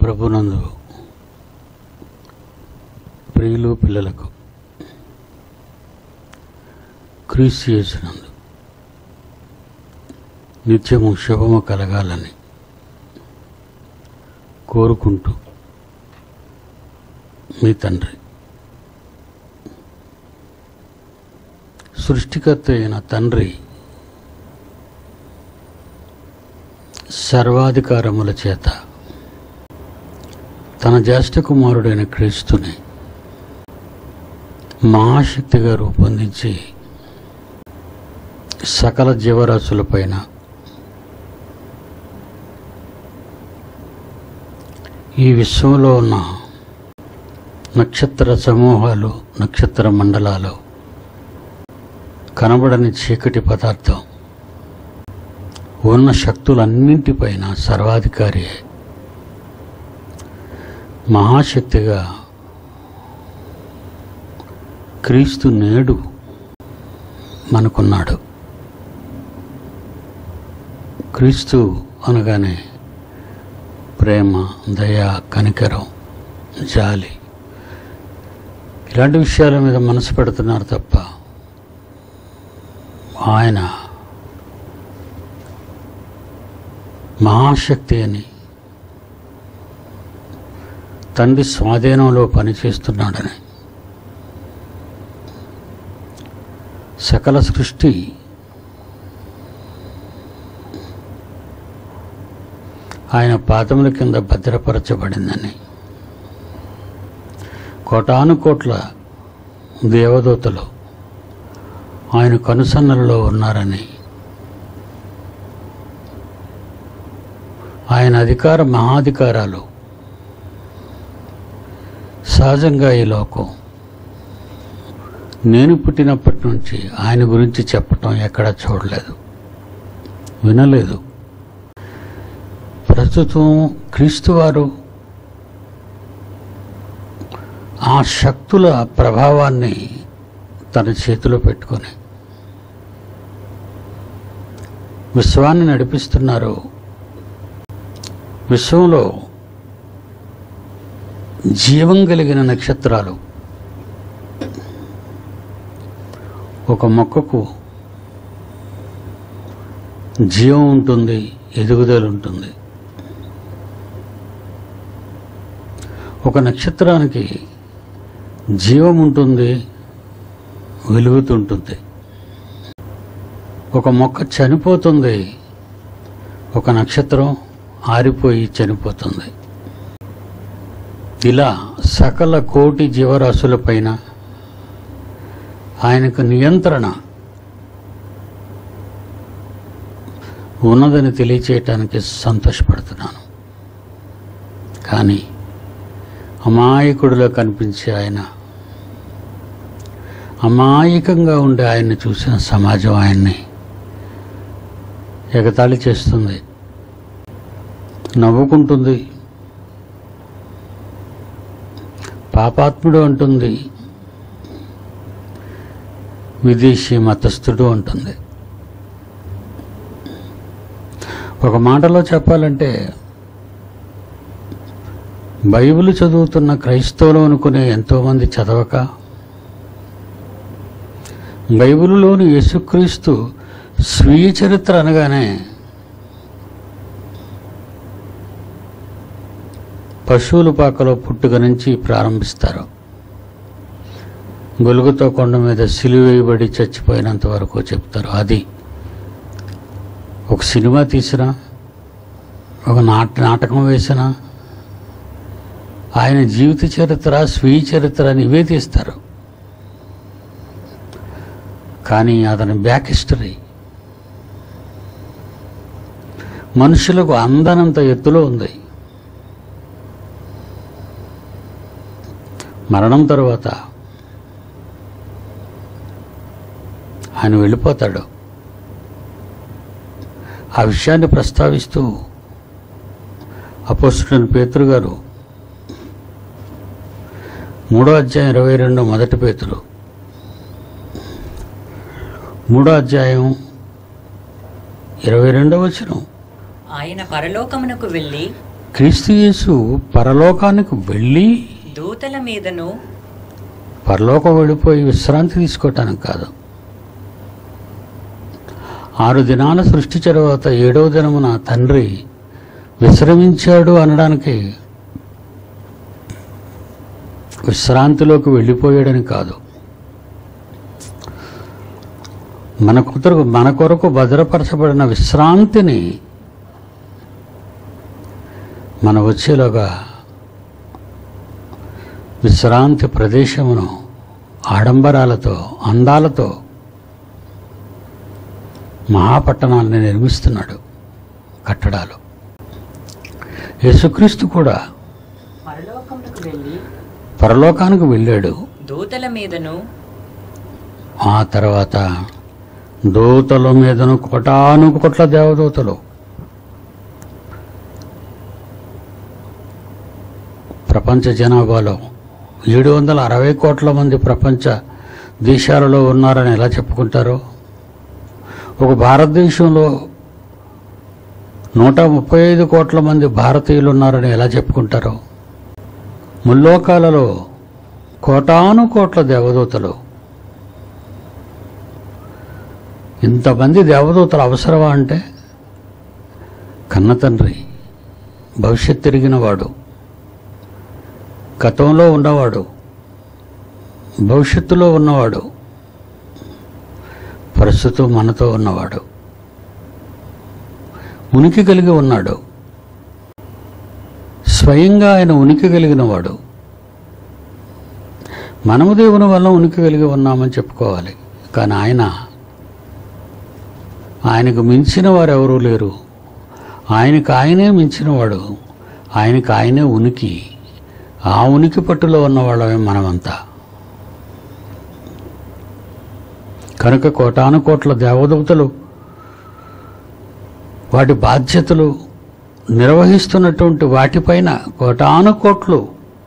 ప్రభునందు ప్రియులు పిల్లలకు క్రీస్తు చేసినందు నిత్యము శుభము కలగాలని కోరుకుంటూ మీ తండ్రి సృష్టికర్త అయిన తండ్రి సర్వాధికారముల చేత తన జ్యేష్ఠ కుమారుడైన క్రీస్తుని మహాశక్తిగా రూపొందించి సకల జీవరాశులపైన ఈ విశ్వంలో ఉన్న నక్షత్ర సమూహాలు నక్షత్ర మండలాలు కనబడని చీకటి పదార్థం ఉన్న శక్తులన్నింటిపైన సర్వాధికారి అయి మహాశక్తిగా క్రీస్తు నేడు మనకున్నాడు క్రీస్తు అనగానే ప్రేమ దయ కనికరం జాలి ఇలాంటి విషయాల మీద మనసు పెడుతున్నారు తప్ప ఆయన మహాశక్తి అని తండ్రి స్వాధీనంలో పనిచేస్తున్నాడని సకల సృష్టి ఆయన పాదముల కింద భద్రపరచబడిందని కోటాను కోట్ల దేవదూతలు ఆయన కనుసన్నలలో ఉన్నారని ఆయన అధికార మహాధికారాలు సహజంగా ఈ లోకం నేను పుట్టినప్పటి నుంచి ఆయన గురించి చెప్పటం ఎక్కడా చూడలేదు వినలేదు ప్రస్తుతం క్రీస్తువారు ఆ శక్తుల ప్రభావాన్ని తన చేతిలో పెట్టుకొని విశ్వాన్ని నడిపిస్తున్నారు విశ్వంలో జీవం కలిగిన నక్షత్రాలు ఒక మొక్కకు జీవం ఉంటుంది ఎదుగుదల ఉంటుంది ఒక నక్షత్రానికి జీవం ఉంటుంది వెలుగుతుంటుంది ఒక మొక్క చనిపోతుంది ఒక నక్షత్రం ఆరిపోయి చనిపోతుంది ఇలా సకల కోటి జీవరాశులపైన ఆయనకు నియంత్రణ ఉన్నదని తెలియచేయటానికి సంతోషపడుతున్నాను కానీ అమాయకుడిలో కనిపించే ఆయన అమాయకంగా ఉండే ఆయన్ని చూసిన సమాజం ఆయన్ని ఎగతాళి చేస్తుంది నవ్వుకుంటుంది పాపాత్ముడు అంటుంది విదేశీ మతస్థుడు అంటుంది ఒక మాటలో చెప్పాలంటే బైబిల్ చదువుతున్న క్రైస్తవులు అనుకునే ఎంతోమంది చదవక బైబిలులోని యేసుక్రీస్తు స్వీయ చరిత్ర అనగానే పశువుల పాకలో పుట్టుక నుంచి ప్రారంభిస్తారు గొలుగుతో కొండ మీద సిలువేయబడి చచ్చిపోయినంత వరకు చెప్తారు అది ఒక సినిమా తీసినా ఒక నాట నాటకం వేసినా ఆయన జీవిత చరిత్ర స్వీయ చరిత్ర అని ఇవే తీస్తారు కానీ అతని బ్యాక్ హిస్టరీ మనుషులకు అందనంత ఎత్తులో ఉంది మరణం తర్వాత ఆయన వెళ్ళిపోతాడు ఆ విషయాన్ని ప్రస్తావిస్తూ అపోస్తుడైన పేతురు గారు మూడో అధ్యాయం ఇరవై రెండు మొదటి పేతురు మూడో అధ్యాయం ఇరవై రెండవ వచనం ఆయన పరలోకమునకు వెళ్ళి క్రీస్తు యేసు పరలోకానికి వెళ్ళి దూతల మీదను పరలోకం వెళ్ళిపోయి విశ్రాంతి తీసుకోవటానికి కాదు ఆరు దినాల సృష్టి తర్వాత ఏడవ దినమున తండ్రి విశ్రమించాడు అనడానికి విశ్రాంతిలోకి వెళ్ళిపోయాడని కాదు మన కొరకు మన కొరకు భద్రపరచబడిన విశ్రాంతిని మన వచ్చేలోగా విశ్రాంతి ప్రదేశమును ఆడంబరాలతో అందాలతో మహాపట్టణాన్ని నిర్మిస్తున్నాడు కట్టడాలు యేసుక్రీస్తు కూడా పరలోకములకు వెళ్ళి పరలోకానికి వెళ్ళాడు దూతల మీదను ఆ తర్వాత దూతల మీదను కోటాను కోట్ల దేవదూతలు ప్రపంచ జనాభాలో ఏడు వందల అరవై కోట్ల మంది ప్రపంచ దేశాలలో ఉన్నారని ఎలా చెప్పుకుంటారో ఒక భారతదేశంలో నూట ముప్పై ఐదు కోట్ల మంది భారతీయులు ఉన్నారని ఎలా చెప్పుకుంటారో ముల్లోకాలలో కోటాను కోట్ల దేవదూతలు ఇంతమంది దేవదూతలు అవసరమా అంటే కన్న తండ్రి భవిష్యత్ తిరిగిన వాడు గతంలో ఉన్నవాడు భవిష్యత్తులో ఉన్నవాడు ప్రస్తుతం మనతో ఉన్నవాడు ఉనికి కలిగి ఉన్నాడు స్వయంగా ఆయన ఉనికి కలిగిన వాడు మనము దేవుని వల్ల ఉనికి కలిగి ఉన్నామని చెప్పుకోవాలి కానీ ఆయన ఆయనకు మించిన వారు ఎవరూ లేరు ఆయనకు ఆయనే మించినవాడు ఆయనకు ఆయనే ఉనికి ఆ ఉనికి పట్టులో ఉన్నవాళ్ళమే మనమంతా కనుక కోటాను కోట్ల దేవదూతలు వాటి బాధ్యతలు నిర్వహిస్తున్నటువంటి వాటిపైన కోటాను కోట్లు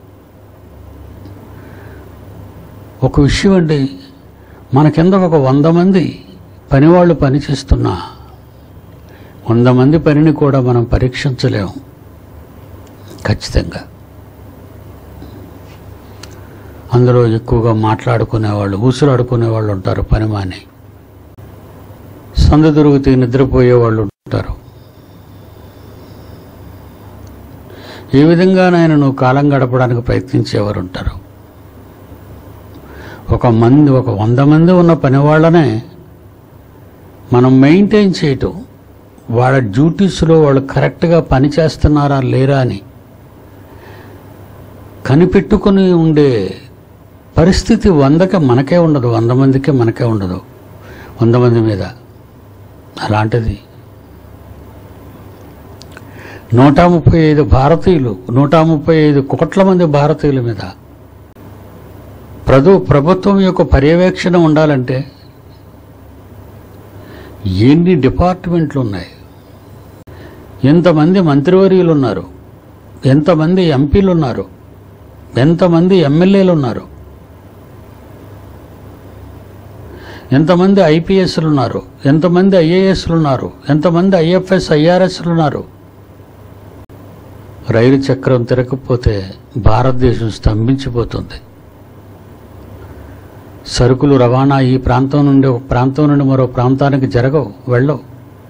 ఒక విషయం అండి మన కింద ఒక వంద మంది పనివాళ్ళు పనిచేస్తున్నా వంద మంది పనిని కూడా మనం పరీక్షించలేము ఖచ్చితంగా అందులో ఎక్కువగా మాట్లాడుకునేవాళ్ళు ఊసులాడుకునే వాళ్ళు ఉంటారు పని మాని సందు దొరికితే నిద్రపోయే వాళ్ళు ఉంటారు ఏ విధంగానైనా నువ్వు కాలం గడపడానికి ప్రయత్నించేవారు ఉంటారు ఒక మంది ఒక వంద మంది ఉన్న పని వాళ్ళనే మనం మెయింటైన్ చేయటం వాళ్ళ డ్యూటీస్లో వాళ్ళు కరెక్ట్గా పని చేస్తున్నారా లేరా అని కనిపెట్టుకుని ఉండే పరిస్థితి వందకి మనకే ఉండదు వంద మందికి మనకే ఉండదు వంద మంది మీద అలాంటిది నూట ముప్పై ఐదు భారతీయులు నూట ముప్పై ఐదు కోట్ల మంది భారతీయుల మీద ప్రభు ప్రభుత్వం యొక్క పర్యవేక్షణ ఉండాలంటే ఎన్ని డిపార్ట్మెంట్లు ఉన్నాయి ఎంతమంది మంత్రివర్యులు ఉన్నారు ఎంతమంది ఎంపీలు ఉన్నారు ఎంతమంది ఎమ్మెల్యేలు ఉన్నారు ఎంతమంది ఐపీఎస్లు ఉన్నారు ఎంతమంది ఐఏఎస్లు ఉన్నారు ఎంతమంది ఐఎఫ్ఎస్ ఐఆర్ఎస్లు ఉన్నారు రైలు చక్రం తిరగకపోతే భారతదేశం స్తంభించిపోతుంది సరుకులు రవాణా ఈ ప్రాంతం నుండి ఒక ప్రాంతం నుండి మరో ప్రాంతానికి జరగవు వెళ్ళవు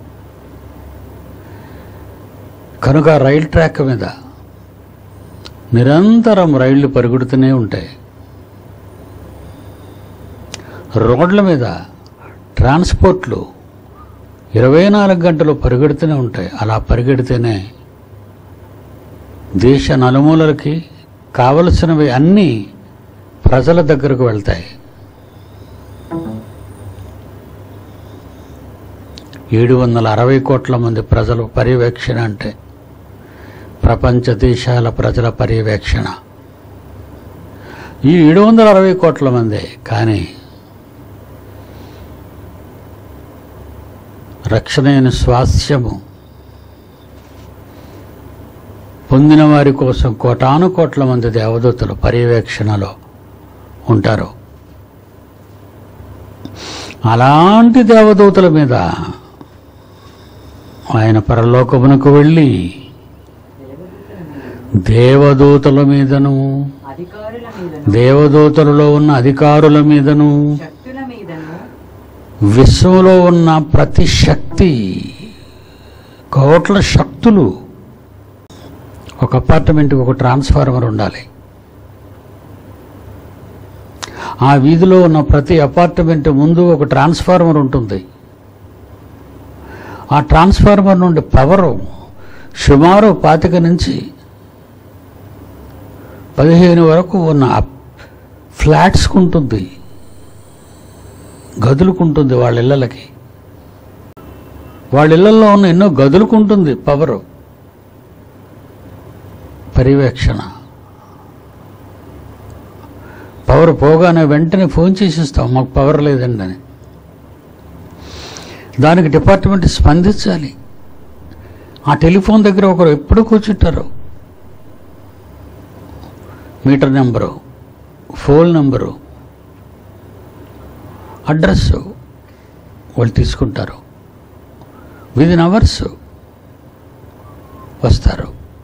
కనుక రైలు ట్రాక్ మీద నిరంతరం రైళ్లు పరుగుడుతూనే ఉంటాయి రోడ్ల మీద ట్రాన్స్పోర్ట్లు ఇరవై నాలుగు గంటలు పరిగెడుతూనే ఉంటాయి అలా పరిగెడితేనే దేశ నలుమూలలకి కావలసినవి అన్నీ ప్రజల దగ్గరకు వెళ్తాయి ఏడు వందల అరవై కోట్ల మంది ప్రజల పర్యవేక్షణ అంటే ప్రపంచ దేశాల ప్రజల పర్యవేక్షణ ఈ ఏడు వందల అరవై కోట్ల మంది కానీ రక్షణైన స్వాస్థ్యము పొందిన వారి కోసం కోటాను కోట్ల మంది దేవదూతలు పర్యవేక్షణలో ఉంటారు అలాంటి దేవదూతల మీద ఆయన పరలోకమునకు వెళ్ళి దేవదూతల మీదను అధికారుల మీదను దేవదూతలలో ఉన్న అధికారుల మీదను శక్తుల మీదను విశ్వంలో ఉన్న ప్రతి శక్తి కోట్ల శక్తులు ఒక అపార్ట్మెంట్కి ఒక ట్రాన్స్ఫార్మర్ ఉండాలి ఆ వీధిలో ఉన్న ప్రతి అపార్ట్మెంట్ ముందు ఒక ట్రాన్స్ఫార్మర్ ఉంటుంది ఆ ట్రాన్స్ఫార్మర్ నుండి పవరు సుమారు పాతిక నుంచి పదిహేను వరకు ఉన్న ఫ్లాట్స్కి ఉంటుంది గదులుకుంటుంది వాళ్ళ ఇళ్ళకి వాళ్ళ ఇళ్ళల్లో ఉన్న ఎన్నో గదులుకుంటుంది పవరు పర్యవేక్షణ పవర్ పోగానే వెంటనే ఫోన్ చేసి ఇస్తాం మాకు పవర్ లేదండి అని దానికి డిపార్ట్మెంట్ స్పందించాలి ఆ టెలిఫోన్ దగ్గర ఒకరు ఎప్పుడు కూర్చుంటారు meter number phone number address వాళ్ళు తీసుకుంటారు విదిన్ అవర్స్ వస్తారు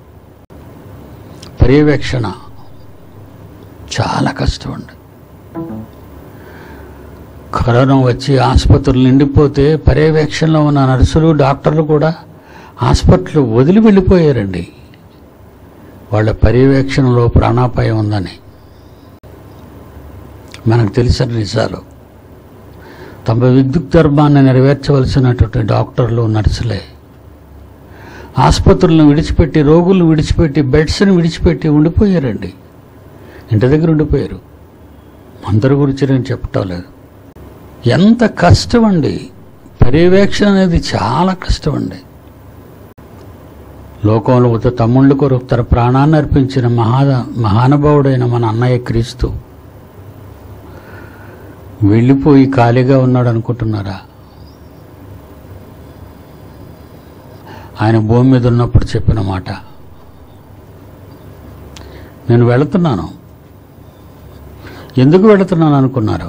పర్యవేక్షణ చాలా కష్టం అండి కరోనా వచ్చి ఆసుపత్రులు నిండిపోతే పర్యవేక్షణలో ఉన్న నర్సులు డాక్టర్లు కూడా హాస్పిటల్ వదిలి వెళ్ళిపోయారండి వాళ్ళ పర్యవేక్షణలో ప్రాణాపాయం ఉందని మనకు తెలిసిన నిజాలు తమ విద్యుత్ ధర్మాన్ని నెరవేర్చవలసినటువంటి డాక్టర్లు నర్సులే ఆసుపత్రులను విడిచిపెట్టి రోగులను విడిచిపెట్టి బెడ్స్ని విడిచిపెట్టి ఉండిపోయారండి ఇంటి దగ్గర ఉండిపోయారు అందరి గురించి నేను చెప్పటం లేదు ఎంత కష్టం అండి పర్యవేక్షణ అనేది చాలా కష్టం అండి లోకంలో ఉత తమ్ముళ్ళ కొరకు తన ప్రాణాన్ని అర్పించిన మహా మహానుభావుడైన మన అన్నయ్య క్రీస్తు వెళ్ళిపోయి ఖాళీగా ఉన్నాడు అనుకుంటున్నారా ఆయన భూమి మీద ఉన్నప్పుడు చెప్పిన మాట నేను వెళుతున్నాను ఎందుకు వెళుతున్నాను అనుకున్నారు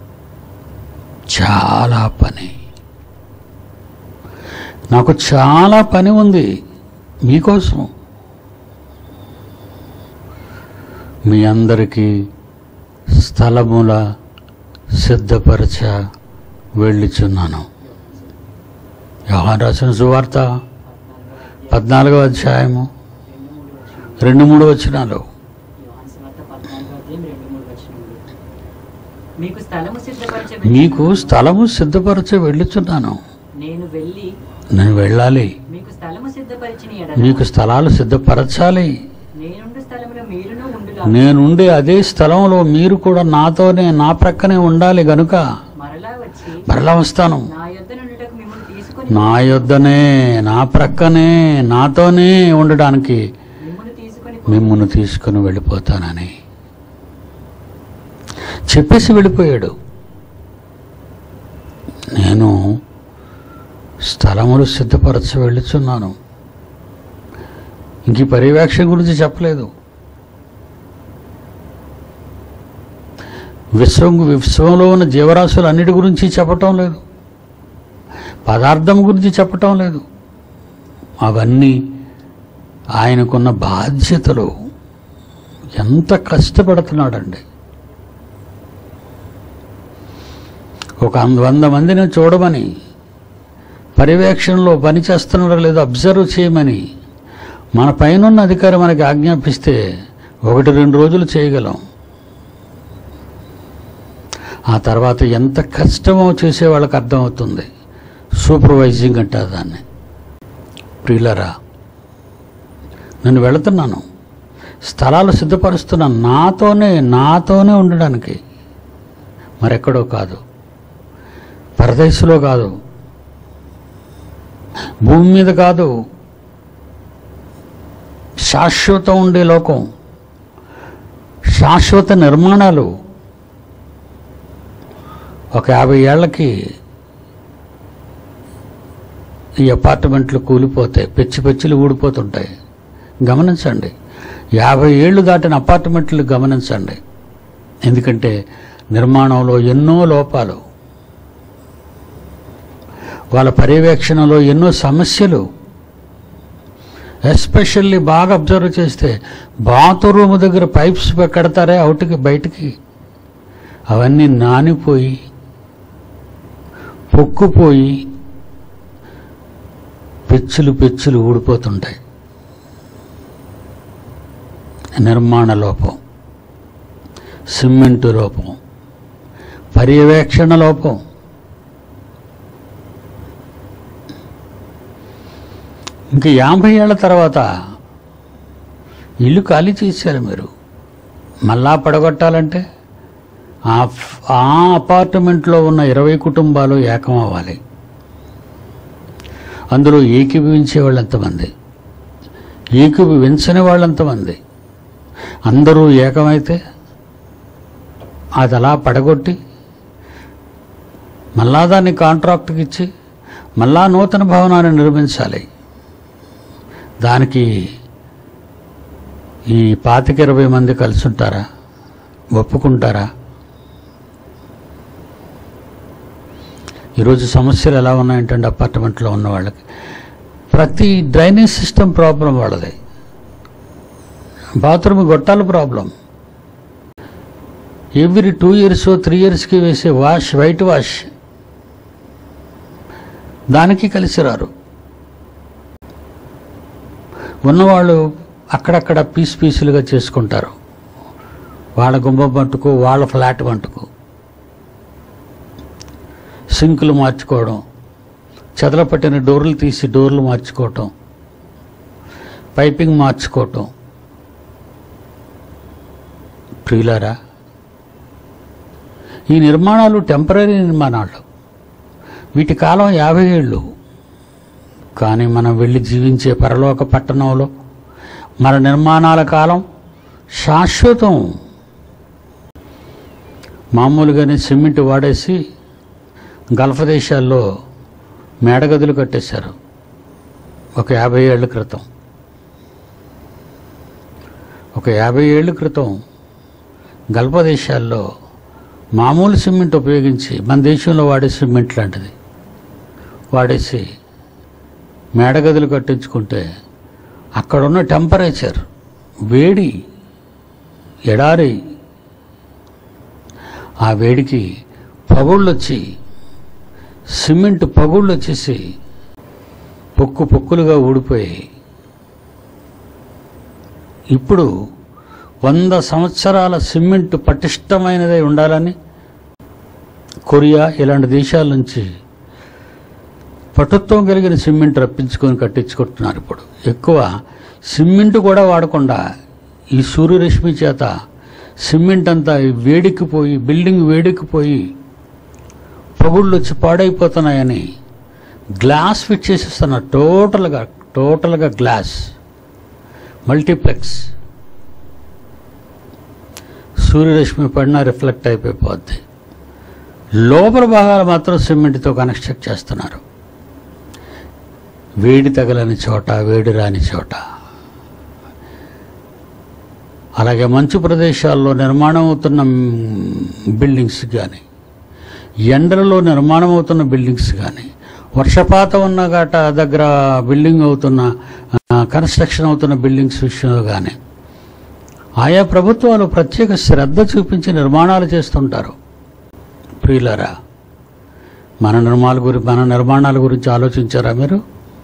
చాలా పని నాకు చాలా పని ఉంది మీకోసం మీ అందరికీ స్థలముల సిద్ధపరచ వెళ్ళుచున్నాను యోహాన్ రాసిన సువార్త పద్నాలుగో అధ్యాయము రెండు మూడు వచనాలు యోహాను సువార్త పద్నాలుగో అధ్యాయం రెండు మూడు వచనములు. మీకు స్థలము సిద్ధపరచ మీకు స్థలము సిద్ధపరచ వెళ్ళుచున్నాను నేను వెళ్ళి నేను వెళ్ళాలి మీకు స్థలము సిద్ధపరిచిన ఎడల మీకు స్థలాలు సిద్ధపరచాలి నేనుండు స్థలములో మీరును ఉండులా నేనుండే అదే స్థలంలో మీరు కూడా నాతోనే నా ప్రక్కనే ఉండాలి గనుక మరలా వచ్చి మరలా వస్తాను నా యొద్ద నుండుటకు మిమ్మల్ని తీసుకొని నా యొద్దనే నా ప్రక్కనే నాతోనే ఉండడానికి మిమ్మల్ని తీసుకొని మిమ్మల్ని తీసుకుని వెళ్ళిపోతానని చెప్పేసి వెళ్ళిపోయాడు నేను స్థలములు సిద్ధపరచ వెళ్ళుచున్నాను ఇంక ఈ పర్యవేక్షణ గురించి చెప్పలేదు విశ్వం విశ్వంలో ఉన్న జీవరాశులు అన్నిటి గురించి చెప్పటం లేదు పదార్థం గురించి చెప్పటం లేదు అవన్నీ ఆయనకున్న బాధ్యతలు ఎంత కష్టపడుతున్నాడండి ఒక అంద- వంద మందిని చూడమని పర్యవేక్షణలో పని చేస్తున్నాడో లేదో అబ్జర్వ్ చేయమని మన పైనున్న అధికారి మనకి ఆజ్ఞాపిస్తే ఒకటి రెండు రోజులు చేయగలం ఆ తర్వాత ఎంత కష్టమో చేసే వాళ్ళకి అర్థమవుతుంది సూపర్వైజింగ్ అంటారు దాన్ని ప్రియులరా నేను వెళుతున్నాను స్థలాలు సిద్ధపరుస్తున్నాను నాతోనే నాతోనే ఉండడానికి మరెక్కడో కాదు పరదేశంలో కాదు భూమి మీద కాదు శాశ్వతం ఉండే లోకం శాశ్వత నిర్మాణాలు ఒక యాభై ఏళ్ళకి ఈ అపార్ట్మెంట్లు కూలిపోతాయి పెచ్చి పెచ్చిలు ఊడిపోతుంటాయి గమనించండి యాభై ఏళ్ళు దాటిన అపార్ట్మెంట్లు గమనించండి ఎందుకంటే నిర్మాణంలో ఎన్నో లోపాలు వాళ్ళ పర్యవేక్షణలో ఎన్నో సమస్యలు ఎస్పెషల్లీ బాగా అబ్జర్వ్ చేస్తే బాత్రూమ్ దగ్గర పైప్స్ కడతారే అవుట్కి బయటికి అవన్నీ నానిపోయి పొక్కుపోయి పెచ్చులు పెచ్చులు ఊడిపోతుంటాయి నిర్మాణ లోపం సిమెంటు లోపం పర్యవేక్షణ లోపం ఇంక యాభై ఏళ్ళ తర్వాత ఇల్లు ఖాళీ చేశారు మీరు మళ్ళా పడగొట్టాలంటే ఆ ఫ్- ఆ అపార్ట్మెంట్లో ఉన్న ఇరవై కుటుంబాలు ఏకం అవ్వాలి అందులో ఏకీభవించే వాళ్ళు ఎంతమంది ఏకీభవించని వాళ్ళు ఎంతమంది అందరూ ఏకమైతే అది అలా పడగొట్టి మళ్ళా దాన్ని కాంట్రాక్ట్కి ఇచ్చి మళ్ళా నూతన భవనాన్ని నిర్మించాలి దానికి ఈ పాతిక ఇరవై మంది కలిసి ఉంటారా ఒప్పుకుంటారా ఈరోజు సమస్యలు ఎలా ఉన్నాయంటే అపార్ట్మెంట్లో ఉన్న వాళ్ళకి ప్రతి డ్రైనేజ్ సిస్టమ్ ప్రాబ్లం వాళ్ళది బాత్రూమ్ గొట్టాల problem every two years three ఇయర్స్కి వేసే వాష్ వైట్ వాష్ దానికి కలిసి రారు ఉన్నవాళ్ళు అక్కడక్కడ పీస్ పీసులుగా చేసుకుంటారు వాళ్ళ గుంబ మట్టుకు వాళ్ళ ఫ్లాట్ మట్టుకు సింకులు మార్చుకోవడం చెదల పట్టిన డోర్లు తీసి డోర్లు మార్చుకోవటం పైపింగ్ మార్చుకోవటం ప్రియులారా ఈ నిర్మాణాలు టెంపరీ నిర్మాణాలు వీటి కాలం యాభై ఏళ్ళు కానీ మనం వెళ్ళి జీవించే పరలోక పట్టణంలో మన నిర్మాణాల కాలం శాశ్వతం మామూలుగానే సిమెంట్ వాడేసి గల్ఫ్ దేశాల్లో మేడగదులు కట్టేశారు ఒక యాభై ఏళ్ళ క్రితం ఒక యాభై ఏళ్ళ క్రితం గల్ఫ దేశాల్లో మామూలు సిమెంట్ ఉపయోగించి మన దేశంలో వాడే సిమెంట్ లాంటిది వాడేసి మేడగదులు కట్టించుకుంటే అక్కడున్న టెంపరేచర్ వేడి ఎడారి ఆ వేడికి పగుళ్ళు వచ్చి సిమెంట్ పగుళ్ళు వచ్చేసి పొక్కు పొక్కులుగా ఊడిపోయి ఇప్పుడు వంద సంవత్సరాల సిమెంట్ పటిష్టమైనదై ఉండాలని కొరియా ఇలాంటి దేశాల నుంచి పటుత్వం కలిగిన సిమెంట్ రప్పించుకొని కట్టించుకుంటున్నారు ఇప్పుడు ఎక్కువ సిమెంట్ కూడా వాడకుండా ఈ సూర్యరశ్మి చేత సిమెంట్ అంతా వేడెక్కిపోయి బిల్డింగ్ వేడెక్కిపోయి పగుళ్ళు వచ్చి పాడైపోతున్నాయని గ్లాస్ ఫిట్ చేసేస్తున్నారు టోటల్గా టోటల్గా గ్లాస్ మల్టీప్లెక్స్ సూర్యరశ్మి పడినా రిఫ్లెక్ట్ అయిపోయిపోద్ది లోపల భాగాలు మాత్రం సిమెంట్తో కనెక్ట్ చేస్తున్నారు వేడి తగలని చోట వేడి రాని చోట అలాగే మంచు ప్రదేశాల్లో నిర్మాణం అవుతున్న బిల్డింగ్స్ కానీ ఎండలలో నిర్మాణం అవుతున్న బిల్డింగ్స్ కానీ వర్షపాతం ఉన్న గట దగ్గర బిల్డింగ్ అవుతున్న ఆ, కన్స్ట్రక్షన్ అవుతున్న బిల్డింగ్స్ విషయంలో కానీ ఆయా ప్రభుత్వాలు ప్రత్యేక శ్రద్ధ చూపించి నిర్మాణాలు చేస్తుంటారు ప్రియులరా మన నిర్మాణాల గురి మన నిర్మాణాల గురించి ఆలోచించారా మీరు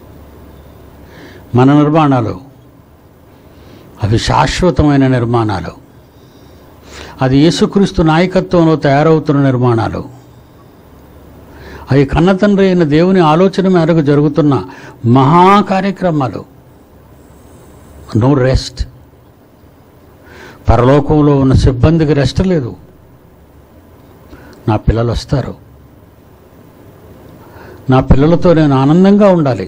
మన నిర్మాణాలు అవి శాశ్వతమైన నిర్మాణాలు అది యేసుక్రీస్తు నాయకత్వంలో తయారవుతున్న నిర్మాణాలు అవి కన్నతండ్రి అయిన దేవుని ఆలోచన మేరకు జరుగుతున్న మహా కార్యక్రమాలు నో రెస్ట్ పరలోకంలో ఉన్న సిబ్బందికి రెస్ట్ లేదు నా పిల్లలు వస్తారు నా పిల్లలతో నేను ఆనందంగా ఉండాలి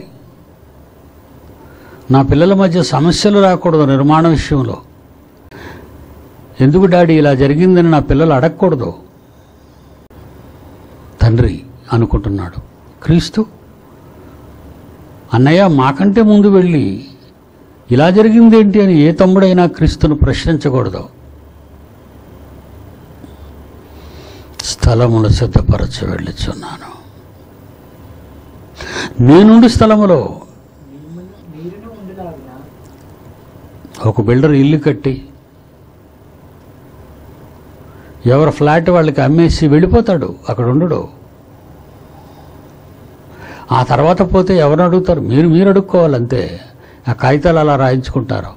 నా పిల్లల మధ్య సమస్యలు రాకూడదు నిర్మాణ విషయంలో ఎందుకు డాడీ ఇలా జరిగిందని నా పిల్లలు అడగకూడదు తండ్రి అనుకుంటున్నాడు క్రీస్తు అన్నయ్య మాకంటే ముందు వెళ్ళి ఇలా జరిగిందేంటి అని ఏ తమ్ముడైనా క్రీస్తును ప్రశ్నించకూడదు స్థలమును సిద్ధపరచ వెళ్ళుచున్నాను నేనుండి స్థలములో మిమ్మును మీరును ఉండులాగున ఒక బిల్డర్ ఇల్లు కట్టి ఎవరి ఫ్లాట్ వాళ్ళకి అమ్మేసి వెళ్ళిపోతాడు అక్కడ ఉండడు ఆ తర్వాత పోతే ఎవరు అడుగుతారు మీరు మీరు అడుక్కోవాలంతే ఆ కాగితాలు అలా రాయించుకుంటారు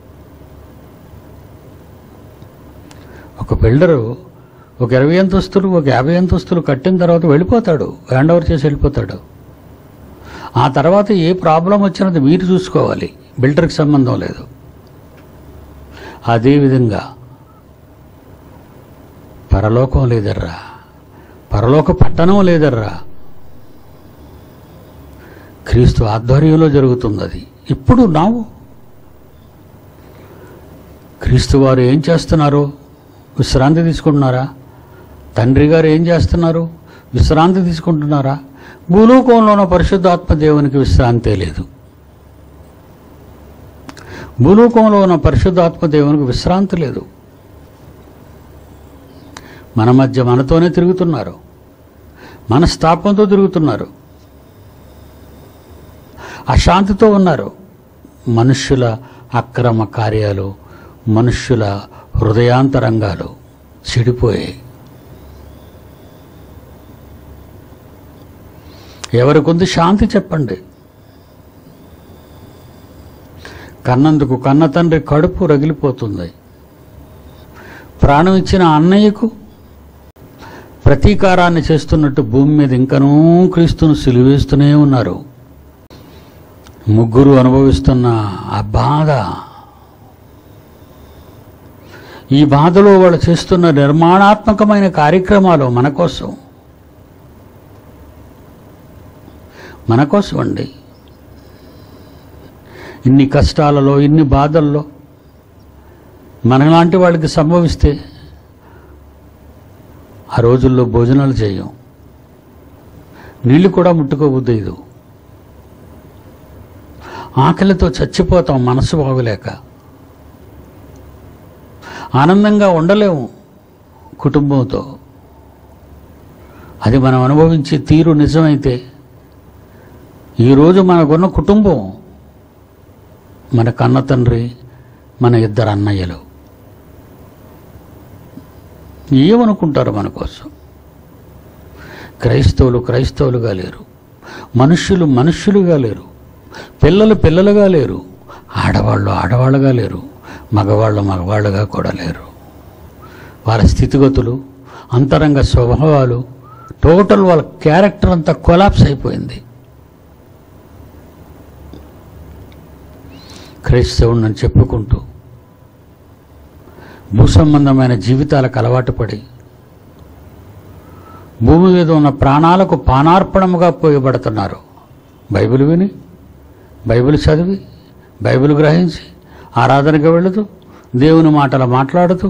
ఒక బిల్డరు ఒక ఇరవై అంతస్తులు ఒక యాభై అంతస్తులు కట్టిన తర్వాత వెళ్ళిపోతాడు హ్యాండ్ ఓవర్ చేసి వెళ్ళిపోతాడు ఆ తర్వాత ఏ ప్రాబ్లం వచ్చినది మీరు చూసుకోవాలి బిల్డర్కి సంబంధం లేదు అదేవిధంగా పరలోకం లేదర్రా పరలోక పట్టణం లేదర్రా క్రీస్తు ఆధ్వర్యంలో జరుగుతుంది అది ఇప్పుడు నావు క్రీస్తు వారు ఏం చేస్తున్నారు విశ్రాంతి తీసుకుంటున్నారా తండ్రి గారు ఏం చేస్తున్నారు విశ్రాంతి తీసుకుంటున్నారా భూలోకంలో ఉన్న పరిశుద్ధాత్మ దేవునికి విశ్రాంతే లేదు భూలోకంలో ఉన్న పరిశుద్ధాత్మ దేవునికి విశ్రాంతి లేదు మన మధ్య మనతోనే తిరుగుతున్నారు మన స్థాపంతో తిరుగుతున్నారు అశాంతితో ఉన్నారు మనుష్యుల అక్రమ కార్యాలు మనుష్యుల హృదయాంతరంగాలు చెడిపోయాయి ఎవరికొంది శాంతి చెప్పండి కన్నందుకు కన్న తండ్రి కడుపు రగిలిపోతుంది ప్రాణం ఇచ్చిన అన్నయ్యకు ప్రతీకారాన్ని చేస్తున్నట్టు భూమి మీద ఇంకనూ క్రీస్తును సిలువేస్తూనే ఉన్నారు ముగ్గురు అనుభవిస్తున్న ఆ బాధ ఈ బాధలో వాళ్ళు చేస్తున్న నిర్మాణాత్మకమైన కార్యక్రమాలు మన కోసం మన కోసం అండి ఇన్ని కష్టాలలో ఇన్ని బాధల్లో మనలాంటి వాళ్ళకి సంభవిస్తే ఆ రోజుల్లో భోజనాలు చేయం నీళ్లు కూడా ముట్టుకోబుద్దేదు ఆకలితో చచ్చిపోతాం మనసు బాగోలేక ఆనందంగా ఉండలేము కుటుంబంతో అది మనం అనుభవించే తీరు నిజమైతే ఈరోజు మనకున్న కుటుంబం మన కన్న తండ్రి మన ఇద్దరు అన్నయ్యలు ఏమనుకుంటారు మన కోసం క్రైస్తవులు క్రైస్తవులుగా లేరు మనుష్యులు మనుష్యులుగా లేరు పిల్లలు పిల్లలుగా లేరు ఆడవాళ్ళు ఆడవాళ్ళుగా లేరు మగవాళ్ళు మగవాళ్ళుగా కూడా లేరు వాళ్ళ స్థితిగతులు అంతరంగ స్వభావాలు టోటల్ వాళ్ళ క్యారెక్టర్ అంతా కొలాప్స్ అయిపోయింది క్రైస్తవుని చెప్పుకుంటూ భూసంబంధమైన జీవితాలకు అలవాటు పడి భూమి మీద ఉన్న ప్రాణాలకు పానార్పణముగా పోయబడుతున్నారు బైబిల్ విని బైబిల్ చదివి బైబిల్ గ్రహించి ఆరాధనకు వెళుతూ దేవుని మాటలు మాట్లాడుతూ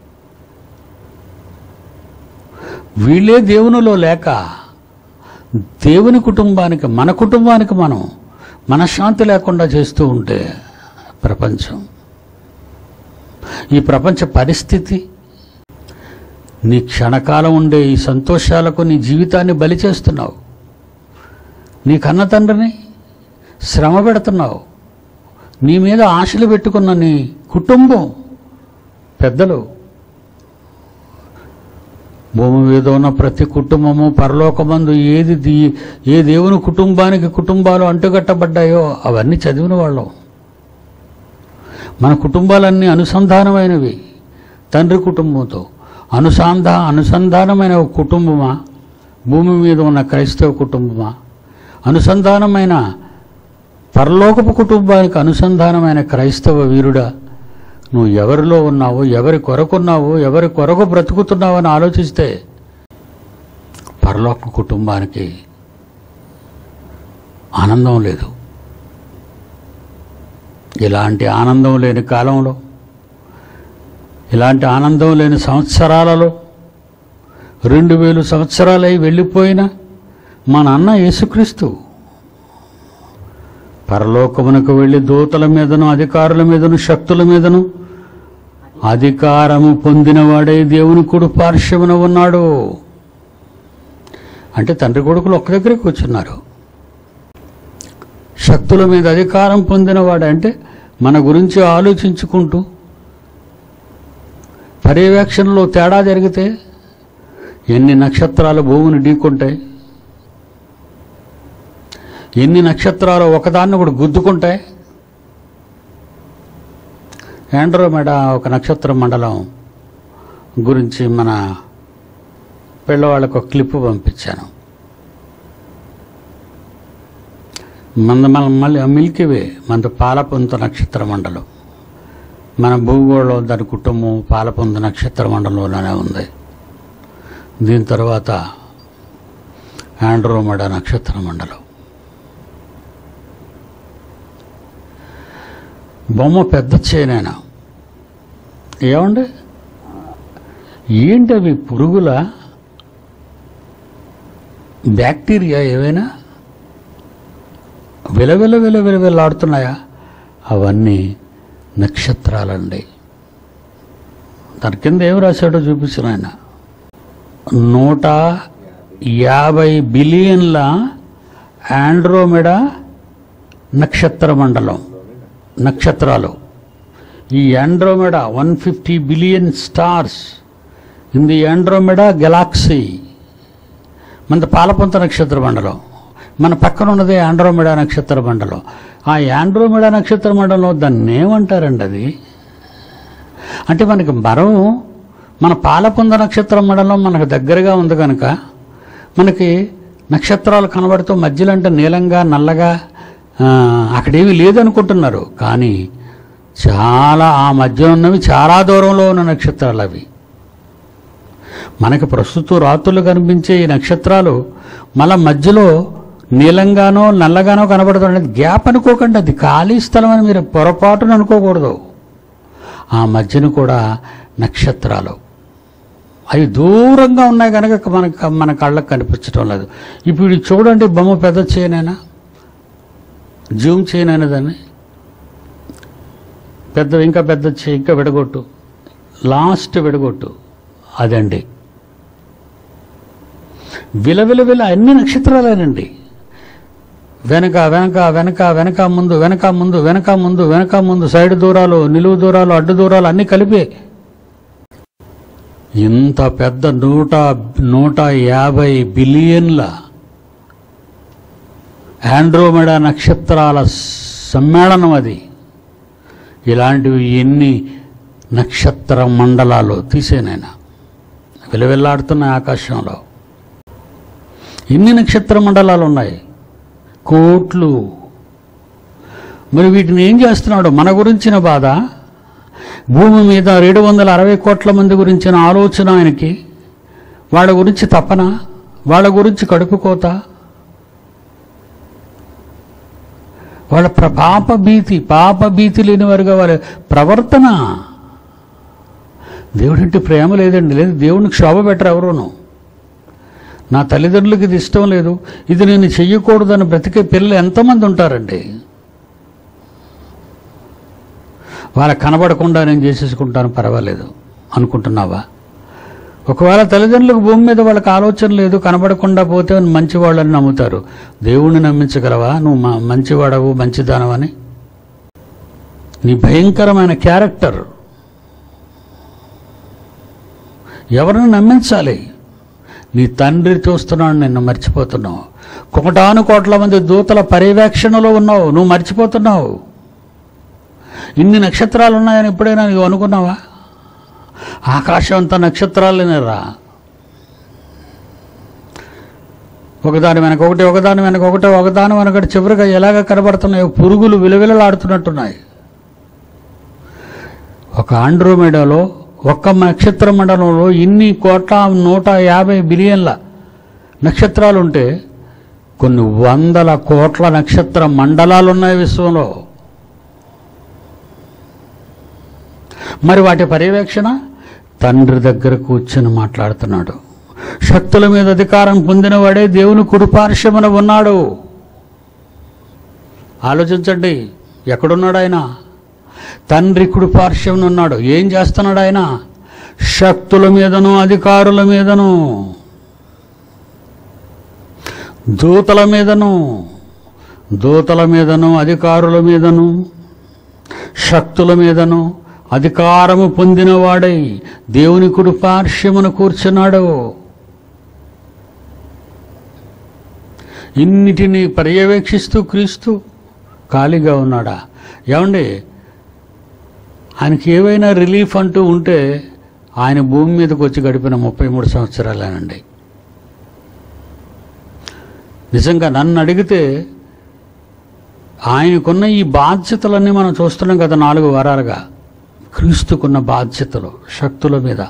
వీళ్ళే దేవునిలో లేక దేవుని కుటుంబానికి మన కుటుంబానికి మనం మనశ్శాంతి లేకుండా చేస్తూ ఉంటే ప్రపంచం ఈ ప్రపంచ పరిస్థితి నీ క్షణకాలం ఉండే ఈ సంతోషాలకు నీ జీవితాన్ని బలి చేస్తున్నావు నీ కన్న తండ్రిని శ్రమ పెడుతున్నావు నీ మీద ఆశలు పెట్టుకున్న నీ కుటుంబం పెద్దలు భూమి మీద ఉన్న ప్రతి కుటుంబము పరలోకమందు ఏది దీ- ఏ దేవుని కుటుంబానికి కుటుంబాలు అంటుకట్టబడ్డాయో అవన్నీ చదివిన వాళ్ళం మన కుటుంబాలన్నీ అనుసంధానమైనవి తండ్రి కుటుంబంతో అనుసంధా అనుసంధానమైన ఒక కుటుంబమా భూమి మీద ఉన్న క్రైస్తవ కుటుంబమా అనుసంధానమైన పరలోకపు కుటుంబానికి అనుసంధానమైన క్రైస్తవ వీరుడా నువ్వు ఎవరిలో ఉన్నావో ఎవరి కొరకున్నావో ఎవరి కొరకు బ్రతుకుతున్నావో అని ఆలోచిస్తే పరలోక కుటుంబానికి ఆనందం లేదు ఇలాంటి ఆనందం లేని కాలంలో ఇలాంటి ఆనందం లేని సంవత్సరాలలో రెండు వేలు సంవత్సరాలై వెళ్ళిపోయిన మా నాన్న యేసుక్రీస్తు పరలోకమునకు వెళ్ళి దూతల మీదను అధికారుల మీదను శక్తుల మీదను అధికారము పొందినవాడే దేవుని కుడి పార్శ్వమున ఉన్నాడు అంటే తండ్రి కొడుకులు ఒక్క దగ్గరే కూర్చున్నారు శక్తుల మీద అధికారం పొందినవాడు అంటే మన గురించి ఆలోచించుకుంటూ పర్యవేక్షణలో తేడా జరిగితే ఎన్ని నక్షత్రాలు భూమిని ఢీకొంటాయి ఎన్ని నక్షత్రాలు ఒకదాన్ని ఒకటి గుద్దుకుంటాయి ఆండ్రోమెడ ఒక నక్షత్ర మండలం గురించి మన పిల్లవాళ్ళకు ఒక క్లిప్ పంపించాను మన మన మళ్ళీ మిల్కీ వే మన పాలపొంత నక్షత్ర మండలం మన భూగోళం దాని కుటుంబం పాలపొంత నక్షత్ర మండలంలోనే ఉంది దీని తర్వాత ఆండ్రోమెడ నక్షత్ర మండలం బొమ్మ పెద్ద చేయనైనా ఏమండి ఏంటి అవి పురుగుల బ్యాక్టీరియా ఏవైనా విలవిల విల విలవిలాడుతున్నాయా అవన్నీ నక్షత్రాలండి దాని కింద ఏం రాశాడో చూపించిన ఆయన నూట యాభై బిలియన్ల ఆండ్రోమెడా నక్షత్ర మండలం నక్షత్రాలు ఈ Andromeda one fifty billion stars in the Andromeda galaxy మన పాలపొంత నక్షత్ర మండలం మన పక్కన ఉన్నది ఆండ్రోమెడా నక్షత్ర మండలం ఆ ఆండ్రోమెడా నక్షత్ర మండలం దాన్ని ఏమంటారండి అది అంటే మనకి మరం మన పాలపొంద నక్షత్ర మండలం మనకు దగ్గరగా ఉంది కనుక మనకి నక్షత్రాలు కనబడుతూ మధ్యలో అంటే నీలంగా నల్లగా ఆ, అక్కడేమీ లేదనుకుంటున్నారు కానీ చాలా ఆ మధ్య ఉన్నవి చాలా దూరంలో ఉన్న నక్షత్రాలు అవి మనకి ప్రస్తుతం రాత్రులు కనిపించే ఈ నక్షత్రాలు మళ్ళా మధ్యలో నీలంగానో నల్లగానో కనబడుతుంది గ్యాప్ అనుకోకండి అది ఖాళీ స్థలం అని మీరు పొరపాటున అనుకోకూడదు ఆ మధ్యన కూడా నక్షత్రాలు అవి దూరంగా ఉన్నాయి కనుక మనకు మన కళ్ళకు కనిపించడం లేదు ఇప్పుడు ఇది చూడండి బొమ్మ పెద్ద చేయనైనా జూమ్ చేయనైనా దాన్ని పెద్ద ఇంకా పెద్ద చేయి ఇంకా విడగొట్టు లాస్ట్ విడగొట్టు అదండి విలవిల విల అన్ని నక్షత్రాలేనండి వెనక వెనక వెనక వెనక ముందు వెనక ముందు వెనక ముందు వెనక ముందు సైడ్ దూరాలు నిలువు దూరాలు అడ్డు దూరాలు అన్నీ కలిపే ఇంత పెద్ద నూట నూట యాభై బిలియన్ల ఆండ్రోమెడా నక్షత్రాల సమ్మేళనం అది ఇలాంటివి ఎన్ని నక్షత్ర మండలాలు తీసేనైనా విలవిల్లాడుతున్న ఆకాశంలో ఎన్ని నక్షత్ర మండలాలు ఉన్నాయి కోట్లు మరి వీటిని ఏం చేస్తున్నాడు మన గురించిన బాధ భూమి మీద రెండు వందల అరవై కోట్ల మంది గురించిన ఆలోచన ఆయనకి వాళ్ళ గురించి తపన వాళ్ళ గురించి కడుపు కోత వాళ్ళ ప్ర పాప భీతి పాప భీతి లేని వారుగా వాళ్ళ ప్రవర్తన దేవుడింటి ప్రేమ లేదండి లేదు దేవునికి శోభ పెట్టరు ఎవరును నా తల్లిదండ్రులకి ఇది ఇష్టం లేదు ఇది నేను చెయ్యకూడదని బ్రతికే పిల్లలు ఎంతమంది ఉంటారండి వాళ్ళకి కనబడకుండా నేను చేసేసుకుంటాను పర్వాలేదు అనుకుంటున్నావా ఒకవేళ తల్లిదండ్రులకు భూమి మీద వాళ్ళకి ఆలోచన లేదు కనబడకుండా పోతే మంచివాళ్ళని నమ్ముతారు దేవుణ్ణి నమ్మించగలవా నువ్వు మ- మంచివాడవు మంచిదానవని నీ భయంకరమైన క్యారెక్టర్ ఎవరిని నమ్మించాలి నీ తండ్రి చూస్తున్నాడు నిన్ను మర్చిపోతున్నావు కోటాను కోట్ల మంది దూతల పర్యవేక్షణలో ఉన్నావు నువ్వు మర్చిపోతున్నావు ఇన్ని నక్షత్రాలు ఉన్నాయని ఎప్పుడైనా నువ్వు అనుకున్నావా ఆకాశం అంతా నక్షత్రాలేనేరా ఒకదాని వెనక ఒకటి ఒకదాని వెనక ఒకటి ఒకదాని వెనకటి చివరిగా ఎలాగ కనబడుతున్నాయో పురుగులు విలవిలలాడుతున్నట్టున్నాయి ఒక ఆండ్రోమేడాలో ఒక్క నక్షత్ర మండలంలో ఇన్ని కోట్ల నూట యాభై బిలియన్ల నక్షత్రాలు ఉంటే కొన్ని వందల కోట్ల నక్షత్ర మండలాలు ఉన్నాయి విశ్వంలో మరి వాటి పర్యవేక్షణ తండ్రి దగ్గర కూర్చొని మాట్లాడుతున్నాడు శక్తుల మీద అధికారం పొందినవాడే దేవుని కుడిపార్శ్వమున ఉన్నాడు ఆలోచించండి ఎక్కడున్నాడు ఆయన తండ్రి కుడిపార్శ్వమున ఉన్నాడు ఏం చేస్తున్నాడు ఆయన శక్తుల మీదను అధికారుల మీదను దూతల మీదను దూతల మీదను అధికారుల మీదను శక్తుల మీదను అధికారము పొందినవాడై దేవుని కుడి పార్శ్వమున కూర్చున్నాడు ఇన్నిటిని పర్యవేక్షిస్తూ క్రీస్తు ఖాళీగా ఉన్నాడా ఏమండి ఆయనకి ఏవైనా రిలీఫ్ అంటూ ఉంటే ఆయన భూమి మీదకి వచ్చి గడిపిన ముప్పై మూడు సంవత్సరాలేనండి నిజంగా నన్ను అడిగితే ఆయనకున్న ఈ బాధ్యతలన్నీ మనం చూస్తున్నాం కదా నాలుగు వారాలుగా క్రీస్తుకున్న బాధ్యతలు శక్తుల మీద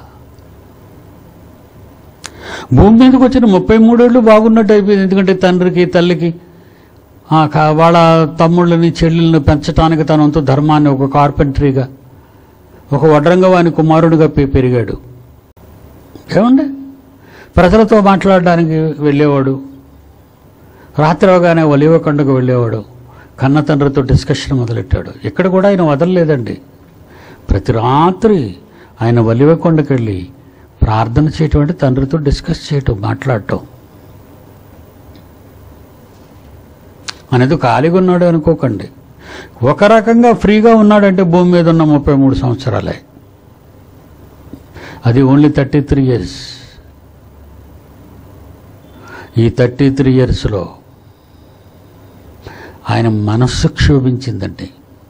భూమి మీదకి వచ్చిన ముప్పై మూడేళ్ళు బాగున్నట్టు అయిపోయింది ఎందుకంటే తండ్రికి తల్లికి ఆ, కా- వాళ్ళ తమ్ముళ్ళని చెల్లెల్ని పెంచడానికి తన వంతు ధర్మాన్ని ఒక కార్పెంటరీగా ఒక వడ్రంగవాని కుమారుడిగా పె- పెరిగాడు ఏమండి ప్రజలతో మాట్లాడడానికి వెళ్ళేవాడు రాత్రి అవగానే ఒలివ కొండకు వెళ్ళేవాడు కన్న తండ్రితో డిస్కషన్ మొదలెట్టాడు ఇక్కడ కూడా ఆయన వదలలేదండి ప్రతి రాత్రి ఆయన ఒలివ కొండకు వెళ్ళి ప్రార్థన చేయటం అంటే తండ్రితో డిస్కస్ చేయటం మాట్లాడటం అనేది ఖాళీగా ఉన్నాడు అనుకోకండి ఒక రకంగా ఫ్రీగా ఉన్నాడంటే భూమి మీద ఉన్న ముప్పై మూడు సంవత్సరాలే అది ఓన్లీ థర్టీ త్రీ ఇయర్స్ ఈ థర్టీ త్రీ ఇయర్స్లో ఆయన మనస్సు క్షోభించిందండి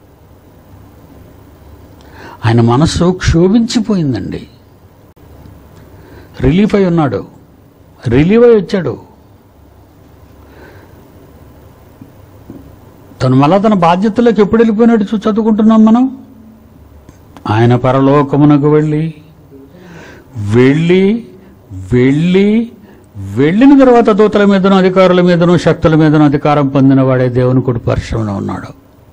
ఆయన మనస్సు క్షోభించిపోయిందండి రిలీఫ్ అయి ఉన్నాడు రిలీవ్ అయి వచ్చాడు తను మళ్ళా తన బాధ్యతలోకి ఎప్పుడు వెళ్ళిపోయినట్టు చూ చదువుకుంటున్నాం మనం ఆయన పరలోకమునకు వెళ్ళి వెళ్ళి వెళ్ళి వెళ్ళిన తర్వాత దూతల మీదను అధికారుల మీదను శక్తుల మీదను అధికారం పొందిన వాడే దేవుని కుడి పరుషమున ఉన్నాడు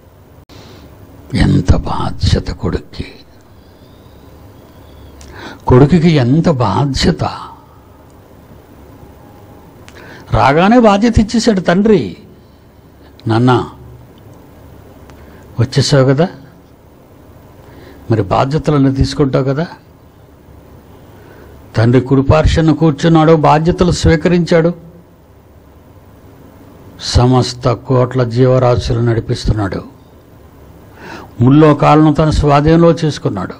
ఎంత బాధ్యత కొడుక్కి కొడుకుకి ఎంత బాధ్యత రాగానే బాధ్యత ఇచ్చేసాడు తండ్రి నాన్న వచ్చేసావు కదా మరి బాధ్యతలను తీసుకుంటావు కదా తండ్రి కుడిపార్శ్వను కూర్చున్నాడు బాధ్యతలు స్వీకరించాడు సమస్త కోట్ల జీవరాశులు నడిపిస్తున్నాడు ముల్లోకాలను తన స్వాధీనంలో చేసుకున్నాడు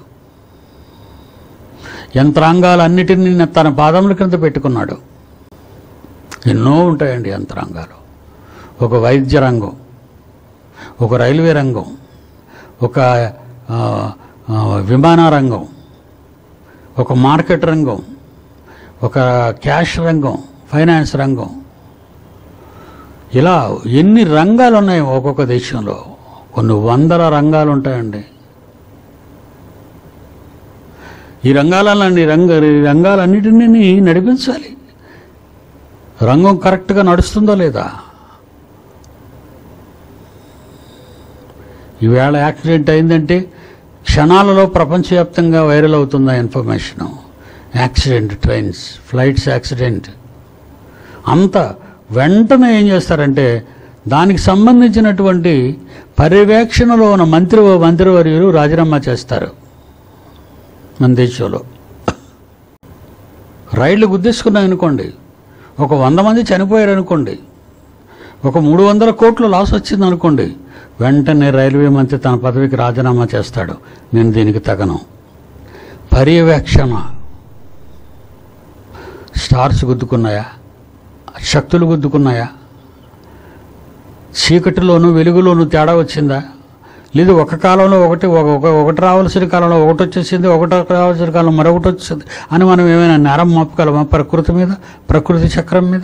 యంత్రాంగాలన్నిటినీ తన పాదముల క్రింద పెట్టుకున్నాడు ఎన్నో ఉంటాయండి యంత్రాంగాలు ఒక వైద్య రంగం ఒక రైల్వే రంగం ఒక ఆ, ఆ, విమాన రంగం ఒక మార్కెట్ రంగం ఒక క్యాష్ రంగం ఫైనాన్స్ రంగం ఇలా ఎన్ని రంగాలు ఉన్నాయి ఒక్కొక్క దేశంలో కొన్ని వందల రంగాలు ఉంటాయండి ఈ రంగాలన్నీ రంగ ఈ రంగాలన్నిటినీ నడిపించాలి రంగం కరెక్ట్గా నడుస్తుందో లేదా ఈవేళ యాక్సిడెంట్ అయిందంటే క్షణాలలో ప్రపంచవ్యాప్తంగా వైరల్ అవుతుంది ఆ information accident trains flights accident అంత వెంటనే ఏం చేస్తారంటే దానికి సంబంధించినటువంటి పర్యవేక్షణలో ఉన్న మంత్రి మంత్రివర్యులు రాజీనామా చేస్తారు మన దేశంలో రైళ్లు గుద్దేసుకున్నాయి అనుకోండి ఒక వంద మంది చనిపోయారు అనుకోండి ఒక మూడు వందల కోట్లు లాస్ వచ్చింది అనుకోండి వెంటనే రైల్వే మంత్రి తన పదవికి రాజీనామా చేస్తాడు నేను దీనికి తగను పర్యవేక్షణ స్టార్స్ గుద్దుకున్నాయా శక్తులు గుద్దుకున్నాయా చీకటిలోను వెలుగులోను తేడా వచ్చిందా లేదు ఒక కాలంలో ఒకటి ఒక- ఒక- ఒకటి రావాల్సిన కాలంలో ఒకటి వచ్చేసింది ఒకటి రావాల్సిన కాలంలో మరొకటి వచ్చింది అని మనం ఏమైనా నేరం మోపగలమా ప్రకృతి మీద ప్రకృతి చక్రం మీద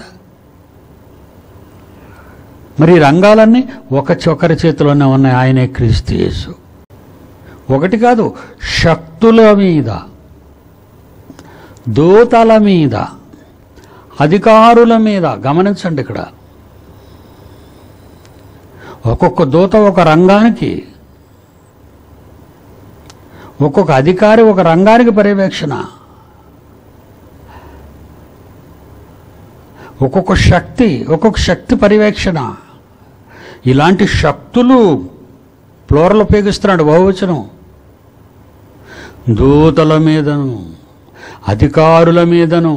మరి ఈ రంగాలన్నీ ఒక చొక్కరి చేతిలోనే ఉన్నాయి ఆయనే క్రీస్తు యేసు ఒకటి కాదు శక్తుల మీద దూతల మీద అధికారుల మీద గమనించండి ఇక్కడ ఒక్కొక్క దూత ఒక రంగానికి ఒక్కొక్క అధికారి ఒక రంగానికి పర్యవేక్షణ ఒక్కొక్క శక్తి ఒక్కొక్క శక్తి పర్యవేక్షణ ఇలాంటి శక్తులు ప్లోరల్ ఉపయోగిస్తున్నాడు బహువచనం దూతల మీదను అధికారుల మీదను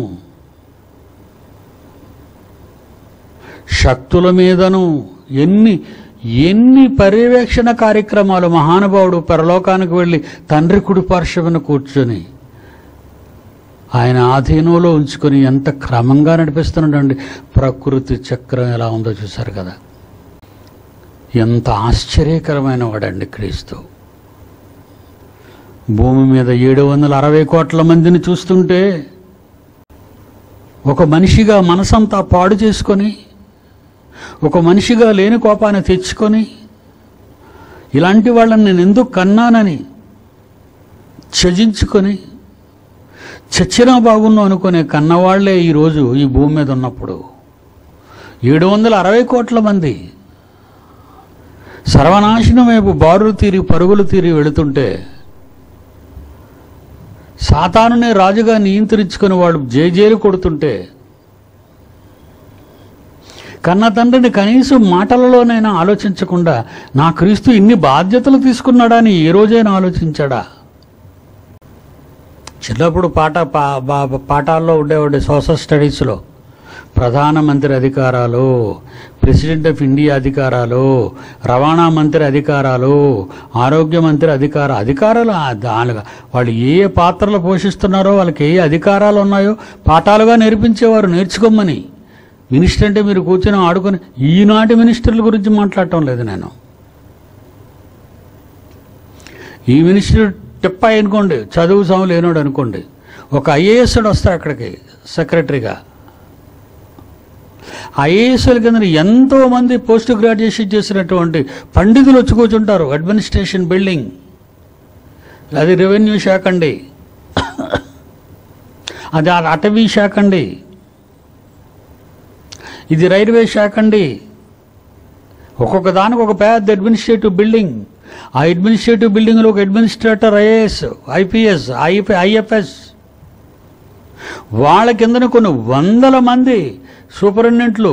శక్తుల మీదను ఎన్ని ఎన్ని పర్యవేక్షణ కార్యక్రమాలు మహానుభావుడు పరలోకానికి వెళ్ళి తండ్రి కుడి పార్శ్వమున కూర్చొని ఆయన ఆధీనంలో ఉంచుకొని ఎంత క్రమంగా నడిపిస్తున్నాడండి ప్రకృతి చక్రం ఎలా ఉందో చూశారు కదా ఎంత ఆశ్చర్యకరమైన వాడండి క్రీస్తు భూమి మీద ఏడు వందల అరవై కోట్ల మందిని చూస్తుంటే ఒక మనిషిగా మనసంతా పాడు చేసుకొని ఒక మనిషిగా లేని కోపాన్ని తెచ్చుకొని ఇలాంటి వాళ్ళని నేను ఎందుకు కన్నానని త్యజించుకొని చచ్చినా బాగున్నాం అనుకునే కన్నవాళ్లే ఈరోజు ఈ భూమి మీద ఉన్నప్పుడు ఏడు వందల అరవై కోట్ల మంది సర్వనాశనం వైపు బారులు తీరి పరుగులు తీరి వెళుతుంటే సాతానునే రాజుగా నియంత్రించుకుని వాడు జేజేలు కొడుతుంటే కన్న తండ్రిని కనీసం మాటలలోనైనా ఆలోచించకుండా నా క్రీస్తు ఇన్ని బాధ్యతలు తీసుకున్నాడా అని ఏ రోజైనా ఆలోచించాడా చిన్నప్పుడు పాట పా బా- పాఠాల్లో ఉండేవాడి సోషల్ స్టడీస్లో ప్రధానమంత్రి అధికారాలు ప్రెసిడెంట్ ఆఫ్ ఇండియా అధికారాలు రవాణా మంత్రి అధికారాలు ఆరోగ్య మంత్రి అధికార అధికారాలు ఆ దాని వాళ్ళు ఏ ఏ పాత్రలు పోషిస్తున్నారో వాళ్ళకి ఏ ఏ అధికారాలు ఉన్నాయో పాఠాలుగా నేర్పించేవారు నేర్చుకోమని మినిస్టర్ అంటే మీరు కూర్చొని ఆడుకొని ఈనాటి మినిస్టర్ల గురించి మాట్లాడటం లేదు నేను ఈ మినిస్టర్ టిప్పాయి అనుకోండి చదువు సాము లేనోడు అనుకోండి ఒక ఐఏఎస్ వస్తాడు అక్కడికి సెక్రటరీగా ఐఏఎస్ల కింద ఎంతో మంది పోస్ట్ గ్రాడ్యుయేషన్ చేసినటువంటి పండితులు వచ్చి కూర్చుంటారు అడ్మినిస్ట్రేషన్ బిల్డింగ్ అది రెవెన్యూ శాఖ అండి అది ఆ అటవీ శాఖ అండి ఇది రైల్వే శాఖ అండి ఒక్కొక్క దానికి ఒక పెద్ద అడ్మినిస్ట్రేటివ్ బిల్డింగ్ ఆ అడ్మినిస్ట్రేటివ్ బిల్డింగ్లో ఒక administrator IAS IPS IP IFS వాళ్ళ కిందన కొన్ని వందల మంది సూపరింటెండెంట్లు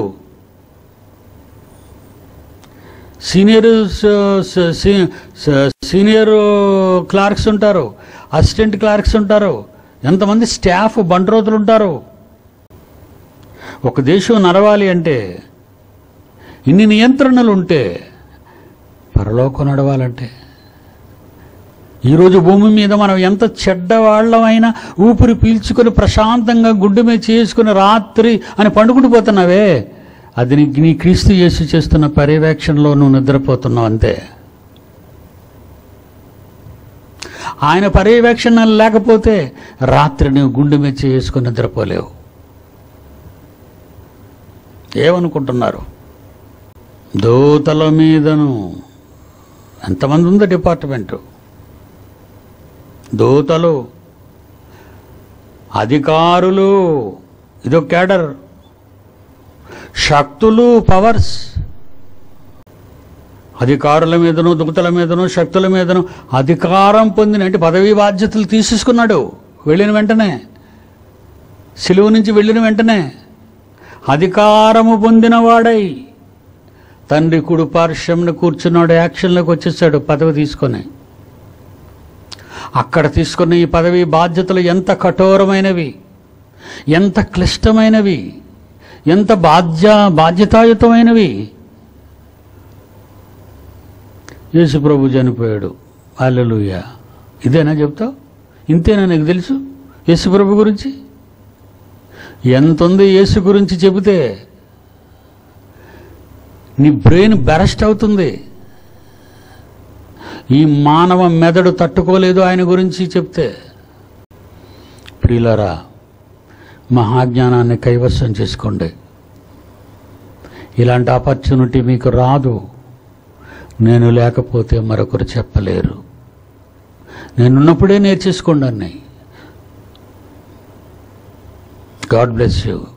సీనియర్ స- స- సీ- స- సీనియర్ క్లార్క్స్ ఉంటారు అసిస్టెంట్ క్లార్క్స్ ఉంటారు ఎంతమంది స్టాఫ్ బండ్రోతులు ఉంటారు ఒక దేశం నడవాలి అంటే ఇన్ని నియంత్రణలు ఉంటే పరలోకం నడవాలంటే ఈరోజు భూమి మీద మనం ఎంత చెడ్డవాళ్ళమైనా ఊపిరి పీల్చుకొని ప్రశాంతంగా గుడ్డు మీద చేసుకుని రాత్రి అని పండుకుంటూ పోతున్నావే అది నీ నీ క్రీస్తు యేసు చేస్తున్న పర్యవేక్షణలో నువ్వు నిద్రపోతున్నావు అంతే ఆయన పర్యవేక్షణ లేకపోతే రాత్రి నువ్వు గుండె మీద చేసుకుని నిద్రపోలేవు ఏమనుకుంటున్నారు దూతల మీదను ఎంతమంది ఉందో డిపార్ట్మెంటు దూతలు అధికారులు ఇదో క్యాడర్ శక్తులు పవర్స్ అధికారుల మీదను దూతల మీదను శక్తుల మీదను అధికారం పొందిన అంటే పదవీ బాధ్యతలు తీసేసుకున్నాడు వెళ్ళిన వెంటనే సిలువు నుంచి వెళ్ళిన వెంటనే అధికారము పొందినవాడై తండ్రి కుడి పార్శ్వంను కూర్చున్నాడు యాక్షన్లోకి వచ్చేసాడు పదవి తీసుకొని అక్కడ తీసుకున్న ఈ పదవి బాధ్యతలు ఎంత కఠోరమైనవి ఎంత క్లిష్టమైనవి ఎంత బాధ్య బాధ్యతాయుతమైనవి యేసు ప్రభు చనిపోయాడు అల్లెలుయ ఇదేనా చెప్తావు ఇంతేనా నీకు తెలుసు యేసు ప్రభు గురించి ఎంత ఉంది యేసు గురించి చెబితే నీ బ్రెయిన్ బెరస్ట్ అవుతుంది ఈ మానవ మెదడు తట్టుకోలేదు ఆయన గురించి చెప్తే ప్రియులరా మహాజ్ఞానాన్ని కైవసం చేసుకోండి ఇలాంటి ఆపర్చునిటీ మీకు రాదు నేను లేకపోతే మరొకరు చెప్పలేరు నేనున్నప్పుడే నేర్చేసుకోండి అన్నీ గాడ్ బ్లెస్ యూ